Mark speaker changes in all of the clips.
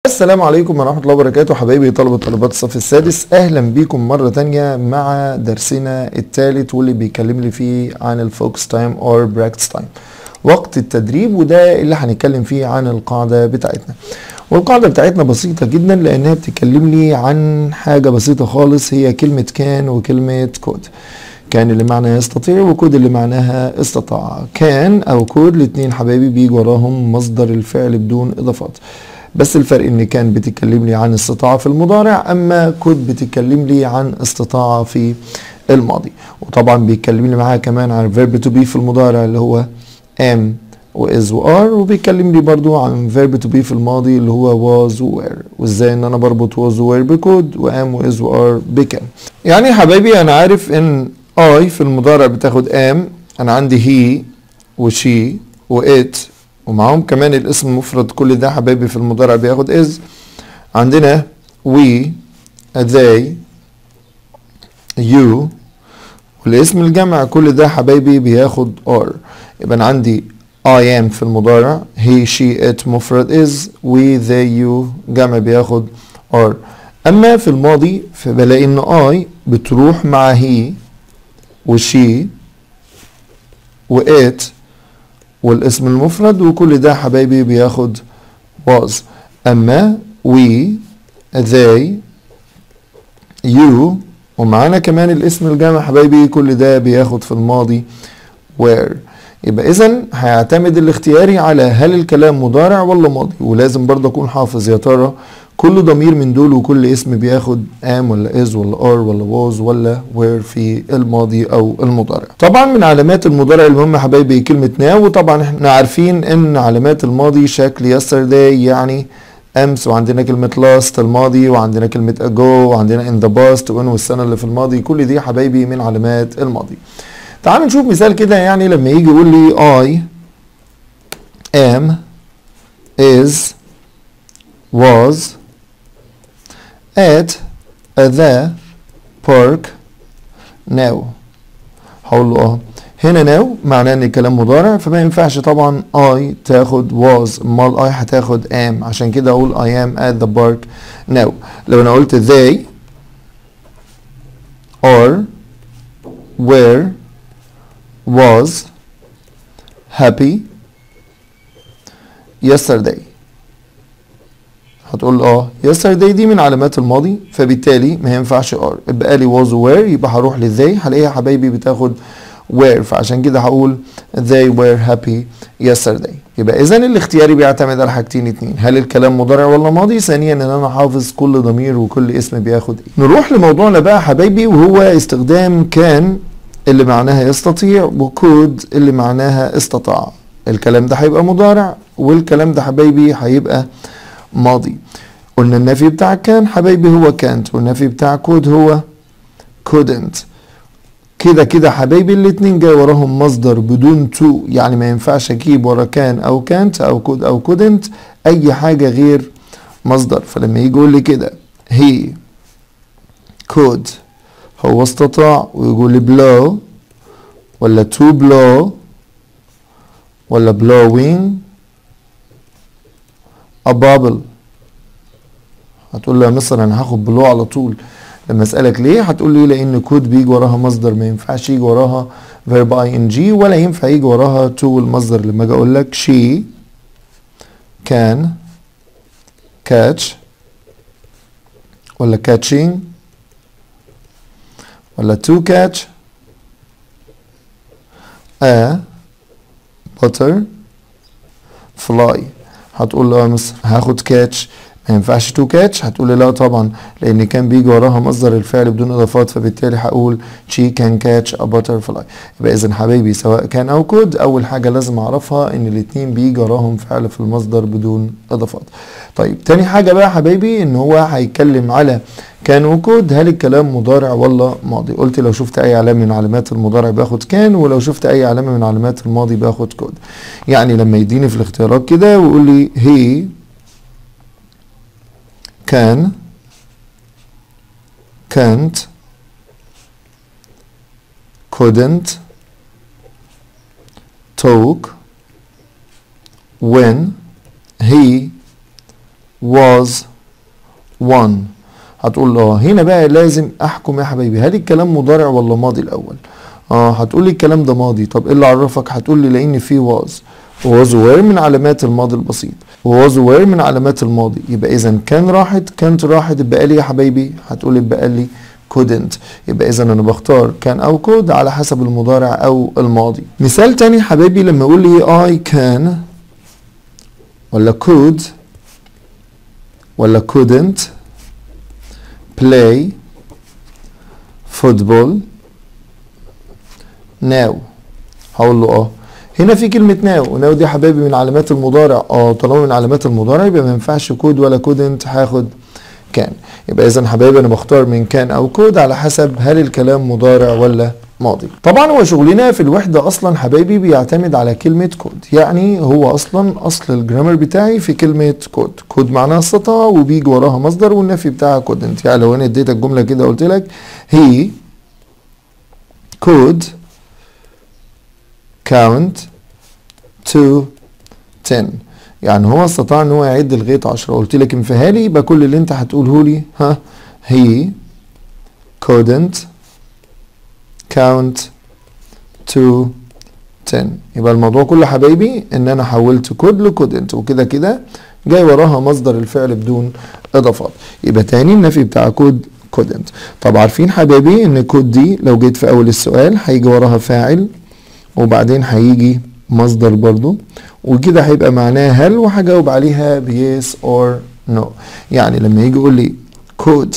Speaker 1: السلام عليكم ورحمة الله وبركاته حبايبي طلبة طالبات الصف السادس أهلا بيكم مرة تانية مع درسنا الثالث واللي بيكلم لي فيه عن الفوكس تايم أو براكتس تايم وقت التدريب وده اللي هنتكلم فيه عن القاعدة بتاعتنا والقاعدة بتاعتنا بسيطة جدا لأنها بتتكلم لي عن حاجة بسيطة خالص هي كلمة كان وكلمة كود كان اللي معناها يستطيع وكود اللي معناها استطاع كان او كود الاتنين حبايبي بيجي وراهم مصدر الفعل بدون اضافات بس الفرق ان كان بتتكلم لي عن استطاعة في المضارع اما كود بتتكلم لي عن استطاعة في الماضي وطبعا بيتكلم لي معاها كمان عن verb to be في المضارع اللي هو am و is و are وبيتكلم لي برضو عن verb to be في الماضي اللي هو was و were وازاي ان انا بربط was و were بكود و am و is و are بكان يعني يا حبايبي انا عارف ان I في المضارع بتاخد am انا عندي he و she و it ومعاهم كمان الاسم المفرد كل ده حبايبي في المضارع بياخد is عندنا we they you والاسم الجمع كل ده حبايبي بياخد are يبقى انا عندي I am في المضارع he she it مفرد is we they you جمع بياخد are اما في الماضي فبلاقي ان I بتروح مع he وشي وات والاسم المفرد وكل ده حبايبي بياخد was اما we they you ومعانا كمان الاسم الجامع حبايبي كل ده بياخد في الماضي where يبقى اذا هيعتمد الاختياري على هل الكلام مضارع ولا ماضي ولازم برضه اكون حافظ يا ترى كل ضمير من دول وكل اسم بياخد am ولا is ولا are ولا was ولا were في الماضي او المضارع طبعا من علامات المضارع المهمة حبايبي كلمة now وطبعا احنا عارفين ان علامات الماضي شكل yesterday يعني امس وعندنا كلمة last الماضي وعندنا كلمة ago وعندنا in the past وان والسنة اللي في الماضي كل دي حبايبي من علامات الماضي تعالوا نشوف مثال كده يعني لما يجي يقول لي I am is was at the park now هقول له اه هنا now معناه ان الكلام مضارع فما ينفعش طبعا I تاخد was امال I هتاخد am عشان كده اقول I am at the park now لو انا قلت they are were was happy yesterday هتقول اه yesterday دي من علامات الماضي فبالتالي ما ينفعش are يبقى لي was were يبقى هروح للذي هلاقيها حبايبي بتاخد were فعشان كده هقول they were happy yesterday يبقى اذا الاختياري بيعتمد على حاجتين اتنين هل الكلام مضارع ولا ماضي ثانيا ان انا حافظ كل ضمير وكل اسم بياخد ايه نروح لموضوعنا بقى حبايبي وهو استخدام كان اللي معناها يستطيع وكود اللي معناها استطاع الكلام ده هيبقى مضارع والكلام ده حبايبي هيبقى ماضي قلنا النفي بتاع كان حبايبي هو كانت والنفي بتاع كود هو couldn't كده كده حبايبي الاتنين جاي وراهم مصدر بدون تو يعني ما ينفعش اجيب ورا كان او كانت او كود او couldn't اي حاجة غير مصدر فلما يجي يقول لي كده he could هو استطاع ويقول لي blow ولا to blow ولا blowing a bubble هتقول له يا مصر انا هاخد بلو على طول لما اسالك ليه هتقول لي لان كود بيجي وراها مصدر ما ينفعش يجي وراها verb ing ولا ينفع يجي وراها to المصدر لما اجي اقول لك she can catch ولا catching ولا to catch a butter fly هتقول له يا مصر هاخد كاتش ما ينفعش تو كاتش هتقول لي لا طبعا لان كان بيجي وراها مصدر الفعل بدون اضافات فبالتالي هقول she can catch a butterfly يبقى اذا حبايبي سواء كان او كود اول حاجه لازم اعرفها ان الاتنين بيجي وراهم فعل في المصدر بدون اضافات طيب تاني حاجه بقى حبايبي ان هو هيتكلم على كان وكود هل الكلام مضارع ولا ماضي قلت لو شفت اي علامه من علامات المضارع باخد كان ولو شفت اي علامه من علامات الماضي باخد كود يعني لما يديني في الاختيارات كده ويقول لي he can can't couldn't talk when he was won هتقول اه هنا بقى لازم احكم يا حبايبي هل الكلام مضارع ولا ماضي الاول اه هتقول لي الكلام ده ماضي طب ايه اللي عرفك هتقول لي لان في was was were من علامات الماضي البسيط was were من علامات الماضي يبقى اذا كان راحت كانت راحت يبقى لي يا حبايبي هتقول يبقى لي couldn't يبقى اذا انا بختار كان او could على حسب المضارع او الماضي مثال تاني حبايبي لما اقول لي I can ولا could ولا couldn't play football now هقول له اه هنا في كلمة ناو ناو دي حبايبي من علامات المضارع اه طالما من علامات المضارع يبقى ما ينفعش كود ولا كودنت هاخد كان يبقى اذا حبايبي انا بختار من كان او كود على حسب هل الكلام مضارع ولا ماضي طبعا هو شغلنا في الوحدة اصلا حبايبي بيعتمد على كلمة كود يعني هو اصلا اصل الجرامر بتاعي في كلمة كود كود معناها استطاع وبيجي وراها مصدر والنفي بتاعها كودنت يعني لو انا اديتك جملة كده قلت لك he could count to 10 يعني هو استطاع ان هو يعد لغايه 10 قلت لك انفيها لي يبقى كل اللي انت هتقوله لي ها he couldn't count to 10 يبقى الموضوع كله حبايبي ان انا حولت كود لكودنت وكده كده جاي وراها مصدر الفعل بدون اضافات يبقى تاني النفي بتاع كود couldn't طب عارفين حبايبي ان كود دي لو جيت في اول السؤال هيجي وراها فاعل وبعدين هيجي مصدر برضو وكده هيبقى معناه هل وهجاوب عليها بيس اور نو يعني لما يجي يقول لي could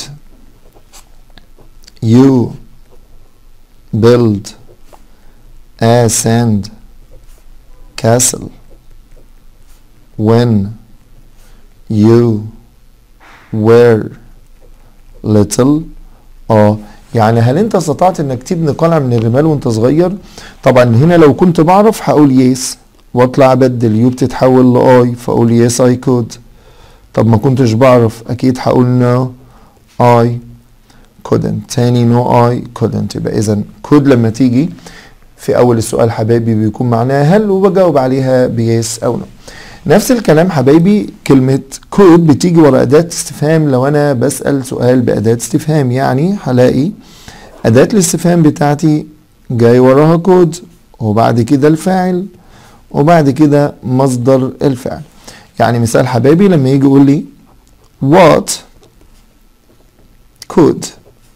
Speaker 1: you build a sand castle when you were little اه يعني هل انت استطعت انك تبني قلعه من الرمال وانت صغير طبعا هنا لو كنت بعرف هقول يس واطلع ابدل يو بتتحول لاي فاقول يس اي كود طب ما كنتش بعرف اكيد هقول نو اي couldn't تاني نو اي couldn't يبقى اذا كود لما تيجي في اول السؤال حبايبي بيكون معناها هل وبجاوب عليها بيس او نو نفس الكلام حبايبي كلمة كود بتيجي ورا أداة استفهام لو أنا بسأل سؤال بأداة استفهام يعني هلاقي أداة الاستفهام بتاعتي جاي وراها كود وبعد كده الفاعل وبعد كده مصدر الفعل يعني مثال حبايبي لما يجي يقول لي what could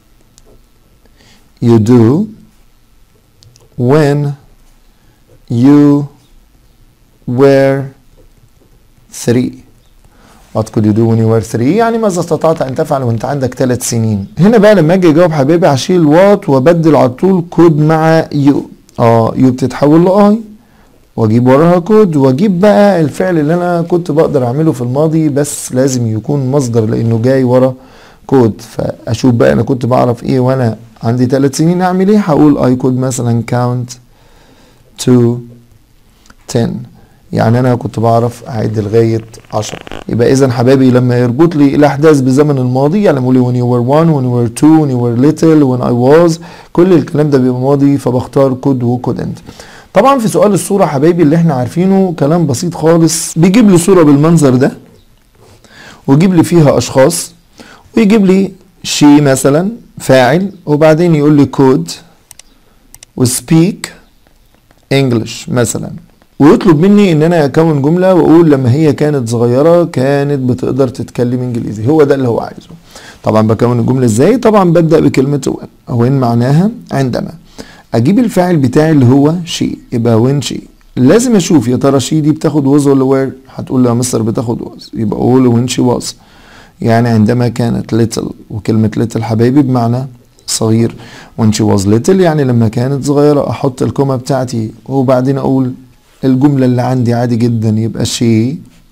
Speaker 1: you do when you were 3 What could you do when you were 3 يعني ماذا استطعت ان تفعل وانت عندك 3 سنين هنا بقى لما اجي اجاوب حبيبي هشيل وات وابدل على طول كود مع يو اه يو بتتحول لاي واجيب وراها كود واجيب بقى الفعل اللي انا كنت بقدر اعمله في الماضي بس لازم يكون مصدر لانه جاي ورا كود فاشوف بقى انا كنت بعرف ايه وانا عندي 3 سنين اعمل ايه هقول اي كود مثلا count to 10 يعني انا كنت بعرف اعد لغايه 10 يبقى اذا حبايبي لما يربط لي الاحداث بزمن الماضي يعني يقول لي when you were one when you were two when you were little when I was كل الكلام ده بيبقى ماضي فبختار could و couldn't طبعا في سؤال الصوره حبايبي اللي احنا عارفينه كلام بسيط خالص بيجيب لي صوره بالمنظر ده ويجيب لي فيها اشخاص ويجيب لي شي مثلا فاعل وبعدين يقول لي could وسبيك انجلش مثلا ويطلب مني ان انا اكون جمله واقول لما هي كانت صغيره كانت بتقدر تتكلم انجليزي هو ده اللي هو عايزه طبعا بكون الجمله ازاي طبعا ببدا بكلمه وين وين معناها عندما اجيب الفاعل بتاعي اللي هو شي يبقى وين شي لازم اشوف يا ترى شي دي بتاخد وز ولا وير هتقول لي يا مستر بتاخد وز يبقى اقول وين شي واز يعني عندما كانت little وكلمه little حبايبي بمعنى صغير when she was little يعني لما كانت صغيرة أحط الكومة بتاعتي وبعدين أقول الجملة اللي عندي عادي جدا يبقى she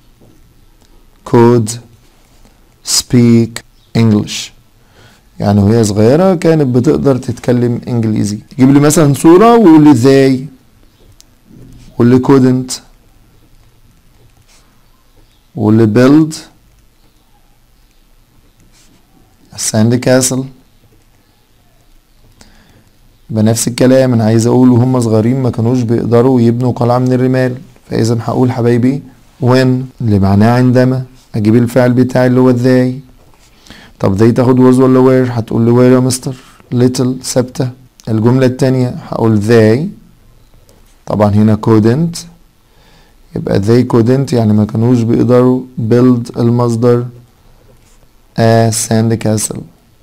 Speaker 1: could speak English يعني وهي صغيرة كانت بتقدر تتكلم إنجليزي تجيب لي مثلا صورة ويقول لي they ويقول لي couldn't ويقول لي build a sand castle بنفس الكلام انا عايز اقول وهم صغيرين ما كانوش بيقدروا يبنوا قلعه من الرمال فاذا هقول حبايبي when اللي معناه عندما اجيب الفعل بتاعي اللي هو they طب they تاخد was ولا were هتقول لي were يا مستر little ثابتة الجملة التانية هقول they طبعا هنا couldn't يبقى they couldn't يعني ما كانوش بيقدروا build المصدر a sand castle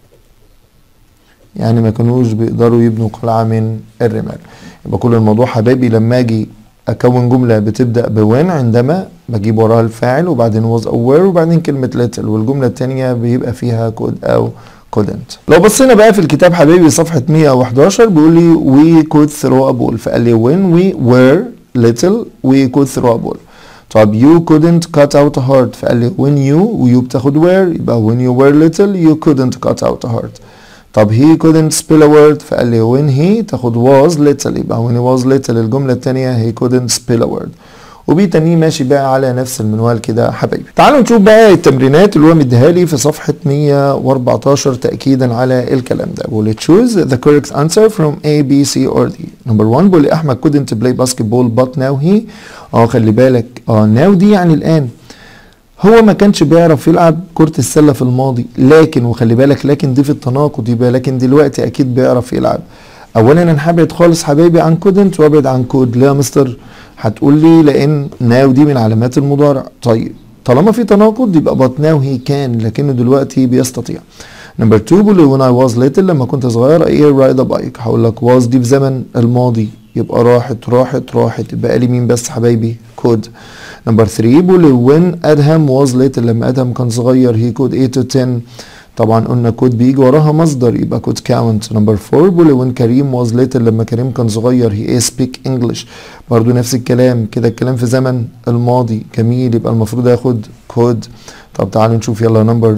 Speaker 1: يعني ما كانوش بيقدروا يبنوا قلعة من الرمال يبقى كل الموضوع حبايبي لما اجي اكون جملة بتبدأ بوين عندما بجيب وراها الفاعل وبعدين was aware وبعدين كلمة little والجملة التانية بيبقى فيها could او couldn't لو بصينا بقى في الكتاب حبايبي صفحة 111 بيقول لي we could throw a ball فقال لي when we were little we could throw a ball طب you couldn't cut out a heart فقال لي when you ويو بتاخد were يبقى when you were little you couldn't cut out a heart طب he couldn't spell a word فقال لي when he تاخد was little يبقى when he was little الجملة التانية he couldn't spell a word وبي تاني ماشي بقى على نفس المنوال كده حبايبي تعالوا نشوف بقى التمرينات اللي هو مديها لي في صفحة 114 تأكيدا على الكلام ده بيقول choose the correct answer from A B C or D number one بيقول لي أحمد couldn't play basketball but now he اه خلي بالك اه now دي يعني الآن هو ما كانش بيعرف يلعب كرة السلة في الماضي لكن وخلي بالك لكن دي في التناقض يبقى لكن دلوقتي أكيد بيعرف يلعب أولا أنا هبعد خالص حبايبي عن couldn't وابعد عن كود ليه يا مستر هتقول لي لأن now دي من علامات المضارع طيب طالما في تناقض يبقى but now he can لكنه دلوقتي بيستطيع نمبر 2 بيقول لي when I was little لما كنت صغير I ride a bike هقول لك was دي في زمن الماضي يبقى راحت راحت راحت يبقى لي مين بس حبايبي could نمبر 3 بيقول لي when Adham was little لما ادهم كان صغير he could 8 to 10 طبعا قلنا كود بيجي وراها مصدر يبقى كود كاونت نمبر 4 بيقول لي when كريم was little لما كريم كان صغير he speak English برضو نفس الكلام كده الكلام في زمن الماضي جميل يبقى المفروض ياخد كود طب تعالوا نشوف يلا نمبر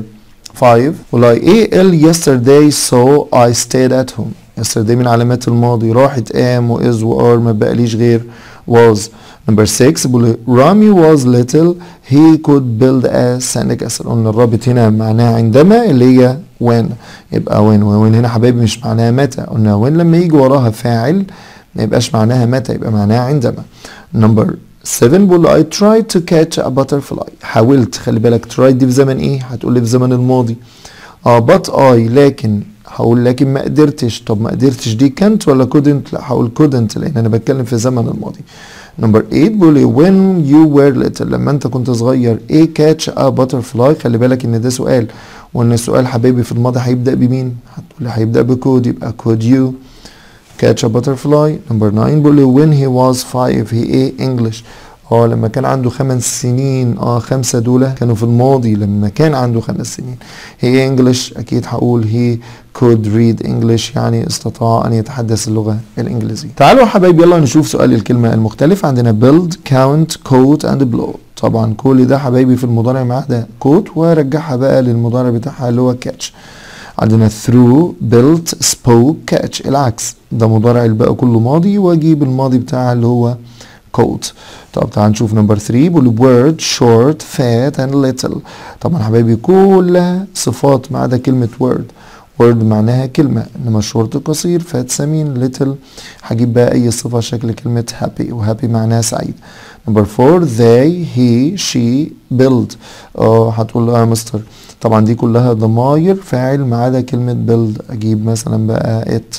Speaker 1: 5 والله AL yesterday so I stayed at home yesterday من علامات الماضي راحت am و is و are ما بقاليش غير was نمبر 6 بيقول رامي was little he could build a sand castle قلنا الرابط هنا معناها عندما اللي هي when يبقى when when هنا حبايبي مش معناها متى قلنا when لما يجي وراها فاعل ما يبقاش معناها متى يبقى معناها عندما نمبر 7 بيقول I tried to catch a butterfly حاولت خلي بالك try دي في زمن ايه هتقول لي في زمن الماضي اه but I لكن هقول لكن ما قدرتش طب ما قدرتش دي كانت ولا couldn't لا هقول couldn't لان انا بتكلم في زمن الماضي نمبر 8 بيقول لي when you were little لما انت كنت صغير ايه catch a butterfly خلي بالك ان ده سؤال وان السؤال حبايبي في الماضي هيبدا بمين هتقول لي هيبدا بكود يبقى could you catch a butterfly نمبر 9 بيقول لي when he was 5 he ate English اه لما كان عنده خمس سنين اه خمسة دول كانوا في الماضي لما كان عنده خمس سنين هي انجلش اكيد هقول he could read English يعني استطاع ان يتحدث اللغة الانجليزية تعالوا يا حبايبي يلا نشوف سؤال الكلمة المختلف عندنا build count coat and blow طبعا كل ده حبايبي في المضارع ما عدا كوت وارجعها بقى للمضارع بتاعها اللي هو catch عندنا through built spoke catch العكس ده مضارع الباقي كله ماضي واجيب الماضي بتاعها اللي هو coat طب تعال نشوف نمبر 3 بيقول word short fat and little طبعا حبايبي كلها صفات ما عدا كلمة word word معناها كلمة انما short قصير fat سمين little هجيب بقى اي صفة شكل كلمة happy وhappy معناها سعيد نمبر 4 they he she build اه هتقول اه يا مستر طبعا دي كلها ضماير فاعل ما عدا كلمة build اجيب مثلا بقى it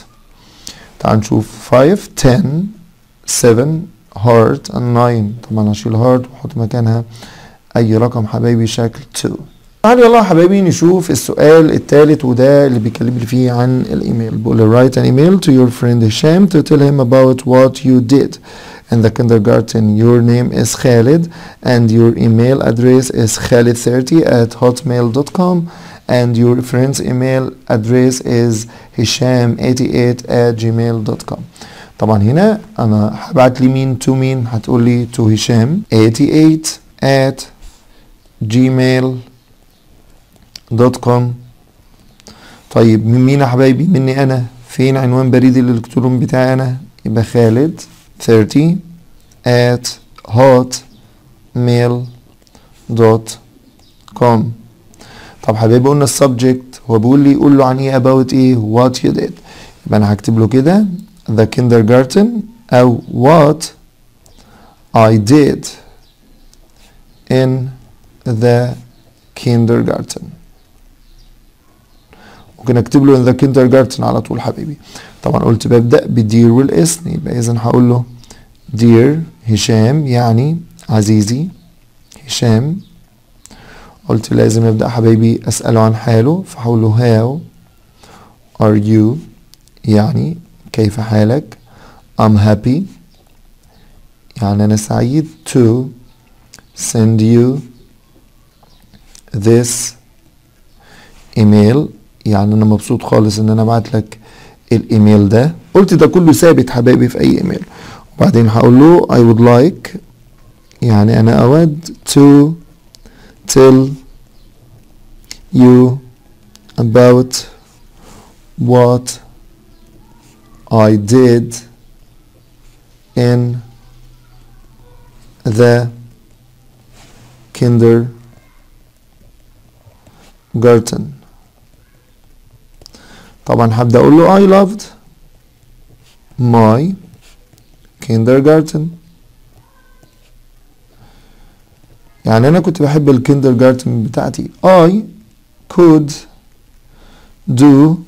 Speaker 1: تعال نشوف 5 10 7 heart and 9 طبعا هشيل heart واحط مكانها اي رقم حبايبي شكل 2 تعالوا يلا يا حبايبي نشوف السؤال الثالث وده اللي بيكلمني فيه عن الايميل بقول write an email to your friend Hisham to tell him about what you did in the kindergarten your name is Khalid and your email address is khalid30 at hotmail.com and your friend's email address is hisham88 at gmail.com طبعا هنا انا هبعت لي مين تو مين هتقول لي تو هشام 88 at gmail دوت كوم طيب من مين يا حبايبي مني انا فين عنوان بريدي الالكترون بتاعي انا يبقى خالد 30 at hotmail دوت كوم طب حبايبي قلنا السبجكت هو بيقول لي قول له عن ايه about ايه what you did يبقى انا هكتب له كده the kindergarten أو what I did in the kindergarten ممكن اكتب له in the kindergarten على طول حبيبي طبعا قلت ببدأ بدير والاسم يبقى اذا هقول له dear هشام يعني عزيزي هشام قلت لازم ابدأ حبايبي اسأله عن حاله فهقول له how are you يعني كيف حالك I'm happy يعني أنا سعيد to send you this email يعني أنا مبسوط خالص إن أنا أبعت لك الإيميل ده قلت ده كله ثابت حبايبي في أي إيميل وبعدين هقول له I would like يعني أنا أود to tell you about what I did in the kindergarten طبعا هبدأ أقول له I loved my kindergarten يعني أنا كنت بحب الكندرجارتن بتاعتي I could do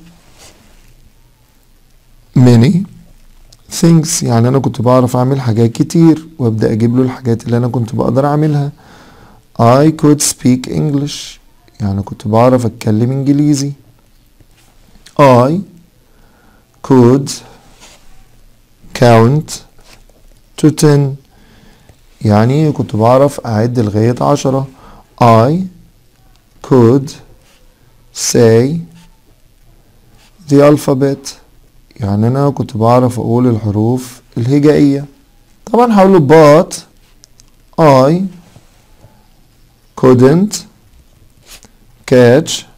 Speaker 1: many things يعني أنا كنت بعرف أعمل حاجات كتير وأبدأ أجيب له الحاجات اللي أنا كنت بقدر أعملها I could speak English يعني كنت بعرف أتكلم إنجليزي I could count to ten يعني كنت بعرف أعد لغاية عشرة I could say the alphabet يعني أنا كنت بعرف أقول الحروف الهجائية طبعا هقول له but I couldn't catch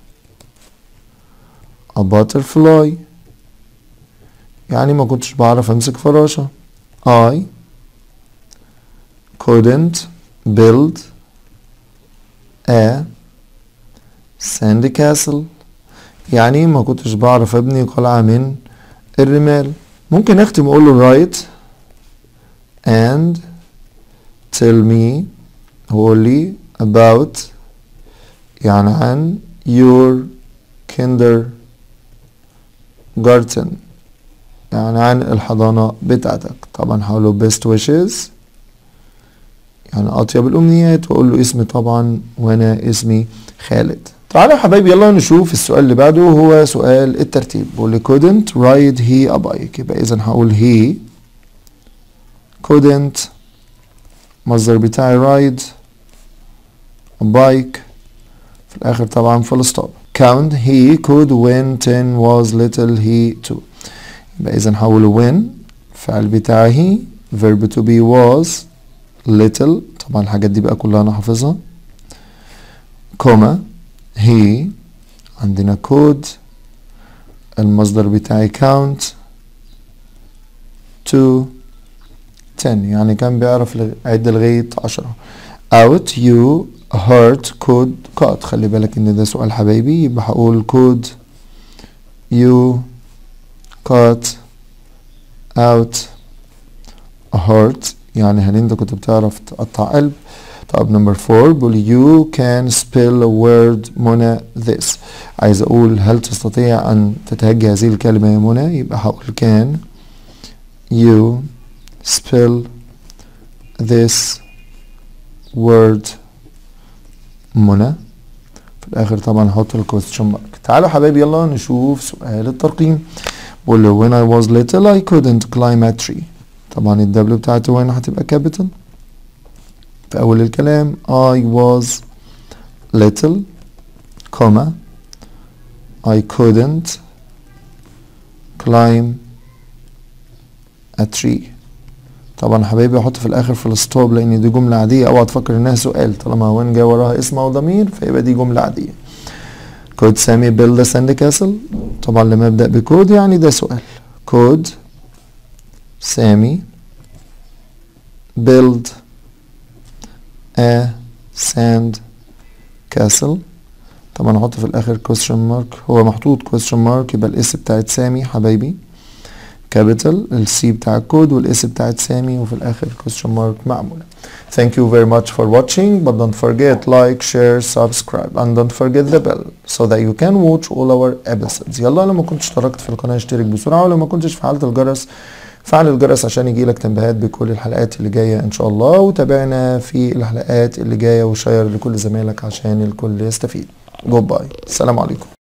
Speaker 1: a butterfly يعني ما كنتش بعرف أمسك فراشة I couldn't build a sand castle يعني ما كنتش بعرف ابني قلعة من الرمال ممكن اختم اقول له write and tell me هو لي about يعني عن your kindergarten يعني عن الحضانة بتاعتك طبعا هقول له best wishes يعني أطيب الأمنيات وأقول له اسمي طبعا وأنا اسمي خالد تعالوا يا حبايبي يلا نشوف السؤال اللي بعده هو سؤال الترتيب بيقول لي couldn't ride he a bike يبقى إذا هقول he couldn't مصدر بتاعي ride a bike في الآخر طبعا full stop count he could when ten was little he too يبقى إذا هقول when فعل بتاعي he verb to be was little طبعا الحاجات دي بقى كلها أنا حافظها كوما he عندنا could المصدر بتاعي count to ten يعني كان بيعرف يعد لغاية عشرة out you heard could cut خلي بالك ان ده سؤال حبايبي يبقى هقول could you cut out a heart يعني هل انت كنت بتعرف تقطع قلب طب نمبر فور بيقول you can spell a word منى this عايز اقول هل تستطيع ان تتهجى هذه الكلمة يا منى يبقى هقول can you spell this word منى في الاخر طبعا هحط الكويستشن مارك تعالوا حبايبي يلا نشوف سؤال الترقيم بقول له when I was little I couldn't climb a tree طبعا الدبل بتاعته وين هتبقى capital في أول الكلام I was little comma I couldn't climb a tree طبعا حبايبي احط في الاخر في الستوب لان دي جمله عاديه اوعى تفكر انها سؤال طالما وين جاي وراها اسم او ضمير فيبقى دي جمله عاديه كود سامي build a sand castle طبعا لما ابدا بكود يعني ده سؤال كود سامي build a sand castle طبعا احط في الاخر question mark هو محطوط question mark يبقى الاس بتاعت سامي حبايبي كابيتال السي بتاع الكود والاس بتاعت سامي وفي الاخر question mark معمولة Thank you very much for watching but don't forget like share subscribe and don't forget the bell so that you can watch all our episodes يلا لو ما كنتش اشتركت في القناة اشترك بسرعة ولو ما كنتش فعلت الجرس فعل الجرس عشان يجيلك تنبيهات بكل الحلقات اللي جاية ان شاء الله وتابعنا في الحلقات اللي جاية وشير لكل زمايلك عشان الكل يستفيد جود باي السلام عليكم